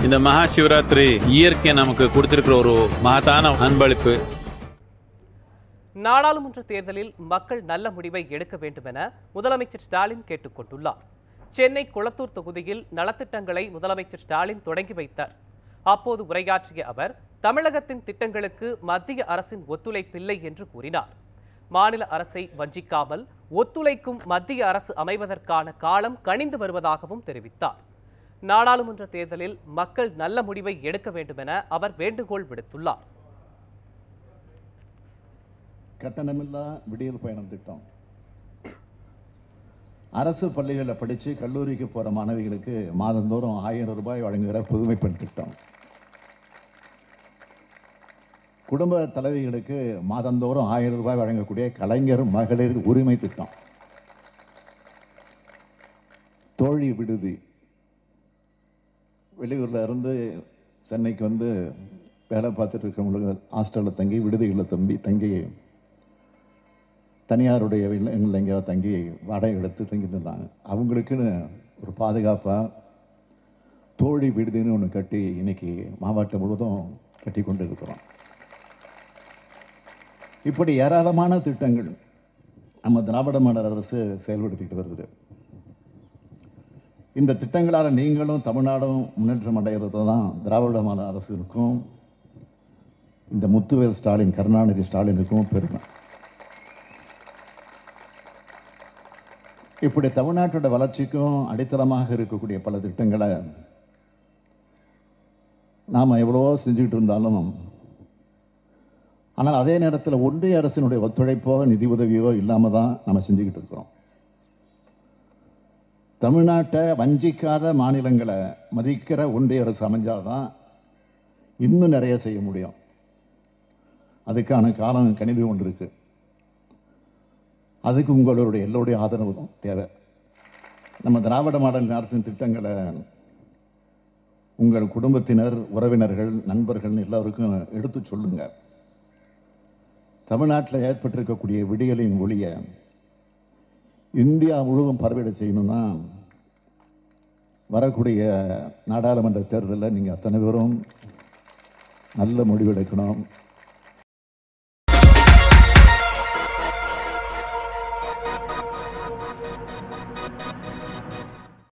இந்த மகா சிவராத்திரி இயற்கை நமக்கு கொடுத்திருக்கிற ஒரு மகத்தான அன்பளிப்பு நாடாளுமன்ற தேர்தலில் மக்கள் நல்ல முடிவை எடுக்க வேண்டும் என முதலமைச்சர் ஸ்டாலின் கேட்டுக்கொண்டுள்ளார் சென்னை குளத்தூர் தொகுதியில் நலத்திட்டங்களை முதலமைச்சர் ஸ்டாலின் தொடங்கி வைத்தார் அப்போது உரையாற்றிய அவர் தமிழகத்தின் திட்டங்களுக்கு மத்திய அரசின் ஒத்துழைப்பில்லை என்று கூறினார் மாநில அரசை வஞ்சிக்காமல் ஒத்துழைக்கும் மத்திய அரசு அமைவதற்கான காலம் கனிந்து வருவதாகவும் தெரிவித்தார் நாடாளுமன்ற தேர்தலில் மக்கள் நல்ல முடிவை எடுக்க வேண்டும் என அவர் வேண்டுகோள் விடுத்துள்ளார் கட்டணமில்லா விடியல் பயணம் திட்டம் அரசு பள்ளிகளில் படித்து கல்லூரிக்கு போகிற மாணவிகளுக்கு மாதந்தோறும் ஆயிரம் ரூபாய் வழங்குகிற புதுமை பெண் திட்டம் குடும்ப தலைவிகளுக்கு மாதந்தோறும் ஆயிரம் ரூபாய் வழங்கக்கூடிய கலைஞர் மகளிர் உரிமை திட்டம் தோழி விடுதி வெளியூர்ல இருந்து சென்னைக்கு வந்து வேலை பார்த்துட்டு இருக்கிறவங்களுக்கு ஹாஸ்டலில் தங்கி விடுதிகளில் தம்பி தங்கி தனியாருடைய இல்லங்கள் எங்கேயாவது தங்கி வாடகை எடுத்து தங்கி இருந்தாங்க அவங்களுக்குன்னு ஒரு பாதுகாப்பாக தோழி விடுதின்னு ஒன்று கட்டி இன்னைக்கு மாவட்டம் முழுவதும் கட்டி கொண்டு இருக்கிறோம் இப்படி ஏராளமான திட்டங்கள் நம்ம திராவிட மாடல் அரசு செயல்படுத்திக்கிட்டு வருது இந்த திட்டங்களால் நீங்களும் தமிழ்நாடும் முன்னேற்றம் அடைகிறது தான் திராவிட மாடல் அரசுக்கும் இந்த முத்துவேல் ஸ்டாலின் கருணாநிதி ஸ்டாலினுக்கும் பெருமை இப்படி தமிழ்நாட்டோட வளர்ச்சிக்கும் அடித்தளமாக இருக்கக்கூடிய பல திட்டங்களை நாம் எவ்வளவோ செஞ்சுக்கிட்டு இருந்தாலும் ஆனால் அதே நேரத்தில் ஒன்றிய அரசினுடைய ஒத்துழைப்போ நிதி உதவியோ இல்லாமல் தான் நம்ம செஞ்சுக்கிட்டு இருக்கிறோம் தமிழ்நாட்டை வஞ்சிக்காத மாநிலங்களை மதிக்கிற ஒன்றிய அரசு அமைஞ்சாதான் இன்னும் நிறைய செய்ய முடியும் அதுக்கான காலம் கணிவு ஒன்று இருக்கு அதுக்கு உங்களுடைய எல்லோருடைய ஆதரவும் தேவை நம்ம திராவிட மாடல் அரசின் திட்டங்களை உங்கள் குடும்பத்தினர் உறவினர்கள் நண்பர்கள் எல்லாருக்கும் எடுத்து சொல்லுங்க தமிழ்நாட்டில் ஏற்பட்டிருக்கக்கூடிய விடியலின் ஒளியை இந்தியா முழுவதும் பரவிட செய்யணும்னா வரக்கூடிய நாடாளுமன்ற தேர்தலில் நீங்கள் அத்தனை பேரும் நல்ல முடிவெடுக்கணும்